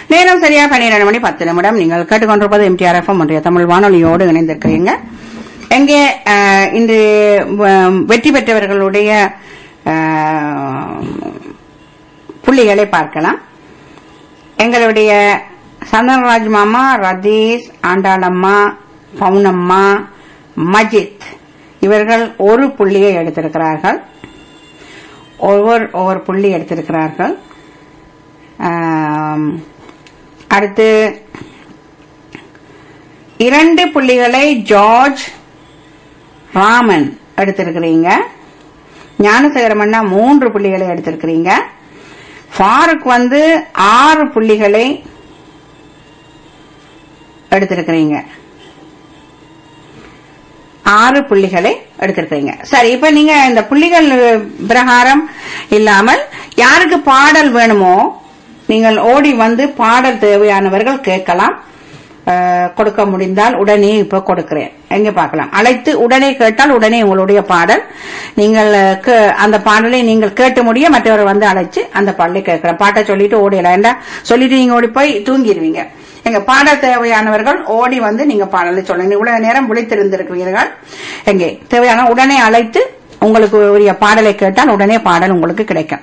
நேரம் சரியா பன்னிரண்டு மணி பத்து நிமிடம் நீங்கள் கேட்டுக்கொண்டிருப்பது எம்டிஆர் எஃப்எம் ஒன்றிய தமிழ் வானொலியோடு இணைந்திருக்கிறீங்க எங்கே அஹ், இன்று வ- வெற்றி பெற்றவர்களுடைய அஹ், புள்ளிகளை பார்க்கலாம் எங்களுடைய சந்தனராஜ் மாமா ரதீஷ் ஆண்டாளம்மா பவுனம்மா மஜித் இவர்கள் ஒரு புள்ளியை எடுத்திருக்கிறார்கள் ஒவ்வொரு ஒவ்வொரு புள்ளி எடுத்திருக்கிறார்கள் ஆம், அடுத்து இரண்டு புள்ளிகளை ஜார்ஜ் ராமன் எடுத்திருக்கிறீங்க ஞானசேகரமண்ணா மூன்று புள்ளிகளை எடுத்திருக்கிறீங்க ஃபாருக் வந்து ஆறு புள்ளிகளை எடுத்திருக்கிறீங்க ஆறு புள்ளிகளை எடுத்திருக்கீங்க சரி இப்ப நீங்க இந்த புள்ளிகள் பிரகாரம் இல்லாமல் யாருக்கு பாடல் வேணுமோ நீங்கள் ஓடி வந்து பாடல் தேவையானவர்கள் கேட்கலாம் அஹ், கொடுக்க முடிந்தால் உடனே இப்ப கொடுக்கிறேன் எங்க பார்க்கலாம் அழைத்து உடனே கேட்டால் உடனே உங்களுடைய பாடல் நீங்கள் அஹ், கே- அந்த பாடலை நீங்கள் கேட்டு முடிய மற்றவர் வந்து அழைச்சு அந்த பாடலை கேட்கிறேன் பாட்டை சொல்லிட்டு ஓடிடலாம் ஏண்டா சொல்லிட்டு நீங்க ஓடி போய் தூங்கிடுவீங்க எங்க பாட தேவையானவர்கள் ஓடி வந்து நீங்க பாடலை சொல்லுங்க இவ்வளவு நேரம் விழித்திருந்திருக்கிறீர்கள் எங்கே தேவையான உடனே அழைத்து உங்களுக்கு உரிய பாடலை கேட்டால் உடனே பாடல் உங்களுக்கு கிடைக்கும்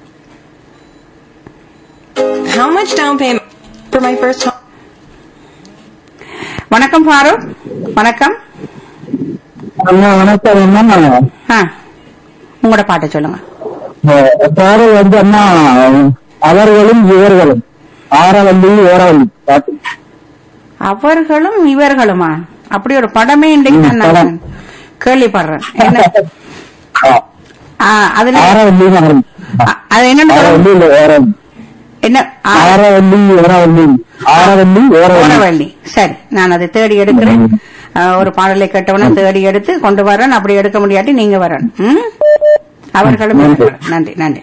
How much down payment for my first home? வணக்கம் ஃபாரூக் வணக்கம் அண்ணா வணக்கம் அண்ணா ஆ உங்களோட பாட்டை சொல்லுங்க அஹ் பாடல் வந்து அண்ணா அவர்களும் இவர்களும் ஆரவல்லி ஓரவல்லி பாட்டு அவர்களும் இவர்களுமா அப்படி ஒரு படமே இன்றைக்கு தான் நான் படம். கேள்விப்படுறேன் என்ன ஆ, அதுல ஆரவல்லி நகரம் ஆ, அது என்னன்னு சொல்லுங்க. ஆரவல்லி இல்ல ஓரவல்லி என்ன ஆ, ஆரவல்லி ஓரவல்லி ஆரவல்லி ஓரவல்லி ஓரவள்ளி சரி நான் அதை தேடி எடுக்கிறேன் அஹ், ஒரு பாடலை கேட்டவன தேடி எடுத்து கொண்டு வரேன் அப்படி எடுக்க முடியாட்டி நீங்க வரணும் ம்? அவர்களும் நன்றி. இவர்களும். நன்றி நன்றி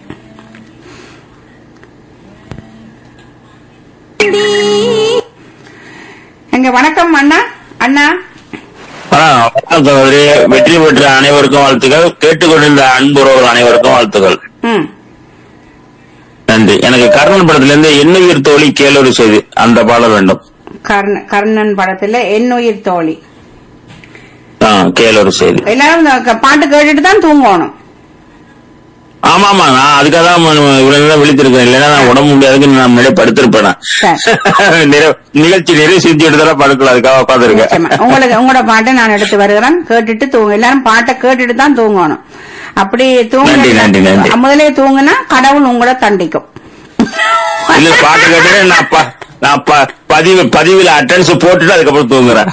எங்க வணக்கம் அண்ணா அண்ணா ஆ, வணக்கம் சகோதரி வெற்றி பெற்ற அனைவருக்கும் வாழ்த்துக்கள் கேட்டுக்கொண்டிருந்த அன்புறவர் அனைவருக்கும் வாழ்த்துக்கள் ம் நன்றி எனக்கு கர்ணன் படத்துல இருந்து எண்ணுயிர் தோழி கேளொரு செய்தி அந்த பாடல் வேண்டும் கர்ண கர்ணன் படத்துல என்னுயிர் தோழி ஆ, கேளொரு செய்தி எல்லாரும் இந்த க- பாட்டு கேட்டுட்டு தான் தூங்கணும் ஆமா ஆமா நான் அதுக்காக தான் ம- இவ்வளவு நேரம் விழித்திருக்கேன் இல்லைன்னா நான் உடம்பு முடியாதுக்கு நான் முன்னாடியே படுத்திருப்பேன் நான். நிறைய- நிகழ்ச்சி நிறைய சிரிச்சு எடுத்தாலும் படுக்கல அதுக்காக நிச்சயமா. உட்காந்துருக்கேன் உங்களுக்கு உங்களோட பாட்டை நான் எடுத்து வருகிறேன் கேட்டுட்டு தூங்க எல்லாரும் பாட்டை கேட்டுட்டு தான் தூங்கணும் அப்படி நன்றி, நன்றி, நன்றி. தூங்க முதலே தூங்குனா கடவுள் உங்களை தண்டிக்கும் இல்ல பாட்டு கேட்டு நான் ப- நான் ப- பதிவு பதிவுல அட்டன்ஸ் போட்டுட்டு அதுக்கப்புறம் தூங்குறேன்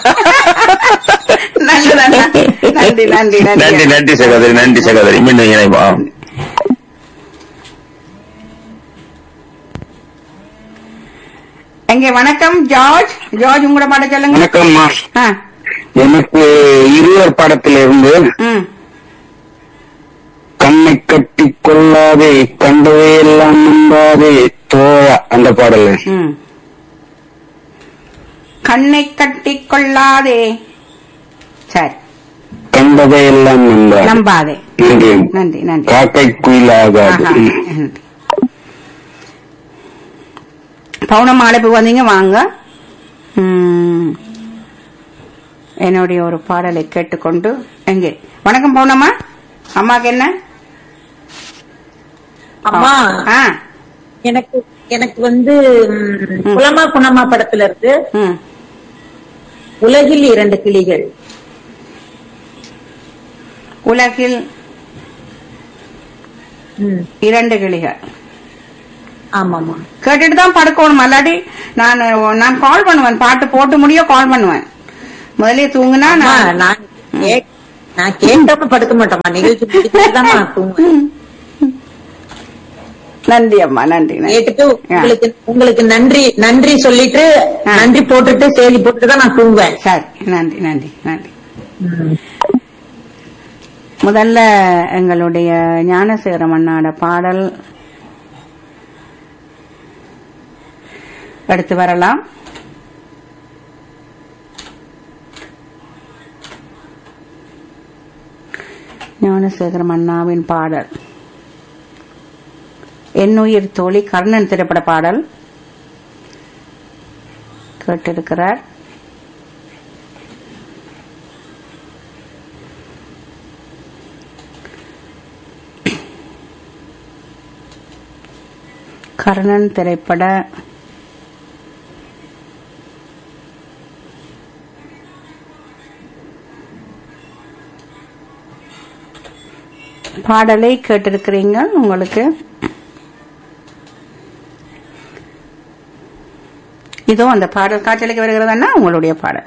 நல்லது அண்ணா. நன்றி நன்றி நன்றி நன்றி நன்றி சகோதரி நன்றி சகோதரி மீண்டும் இணைப்போம் எங்க வணக்கம் ஜார்ஜ் ஜார்ஜ் உங்களோட பாட்டை சொல்லுங்க வணக்கம்மா ஆ, எனக்கு இருவர் படத்திலிருந்து ம் கண்ணை கட்டி கொள்ளாதே கண்டவே எல்லாம் நம்பாதே தோழா அந்த பாடல் ம் கண்ணை கட்டிக் கொள்ளாதே சரி கண்டதை எல்லாம் நம்பாதே நம்பாதே நன்றி நன்றி நன்றி காக்கை குயிலாகாது ஆஹா. பௌர்ணமி அழைப்பு வந்தீங்க வாங்க ம். என்னுடைய ஒரு பாடலை கேட்டுக்கொண்டு எங்கே வணக்கம் பௌர்ணமா அம்மாக்கு என்ன அம்மா ஆ எனக்கு எனக்கு வந்து ம், குலமா குணமா படத்துல இருந்து ம் உலகில் இரண்டு கிளிகள் உலகில் ம், இரண்டு கிளிகள் ஆமாமா கேட்டுட்டு தான் படுக்கணும் அல்லாட்டி நான் நான் கால் பண்ணுவேன் பாட்டு போட்டு முடிய கால் பண்ணுவேன் முதல்ல தூங்குனா அம்மா, நான் நான் கே- நான் கேட்டப்ப படுக்க மாட்டோமா நிகழ்ச்சி முடிச்சுதான் நான் தூங்குவேன் நன்றி அம்மா நன்றி நன்றி கேட்டுட்டு உங்களுக்கு உங்களுக்கு நன்றி நன்றி சொல்லிட்டு ஆ. நன்றி போட்டுட்டு செய்தி போட்டுட்டு தான் நான் தூங்குவேன் சரி நன்றி நன்றி நன்றி ம். முதல்ல எங்களுடைய ஞானசேகரம் அண்ணாட பாடல் எடுத்து வரலாம் ஞானசேகரம் அண்ணாவின் பாடல் என்னுயிர் தோழி கர்ணன் திரைப்பட பாடல் கேட்டிருக்கிறார் கர்ணன் திரைப்பட பாடலை கேட்டிருக்கிறீங்க உங்களுக்கு இதோ அந்த பாடல் காற்றலைக்கு வருகிறதுன்னா உங்களுடைய பாடல்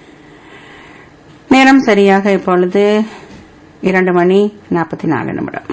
நேரம் சரியாக இப்பொழுது இரண்டு மணி நாற்பத்தி நாலு நிமிடம்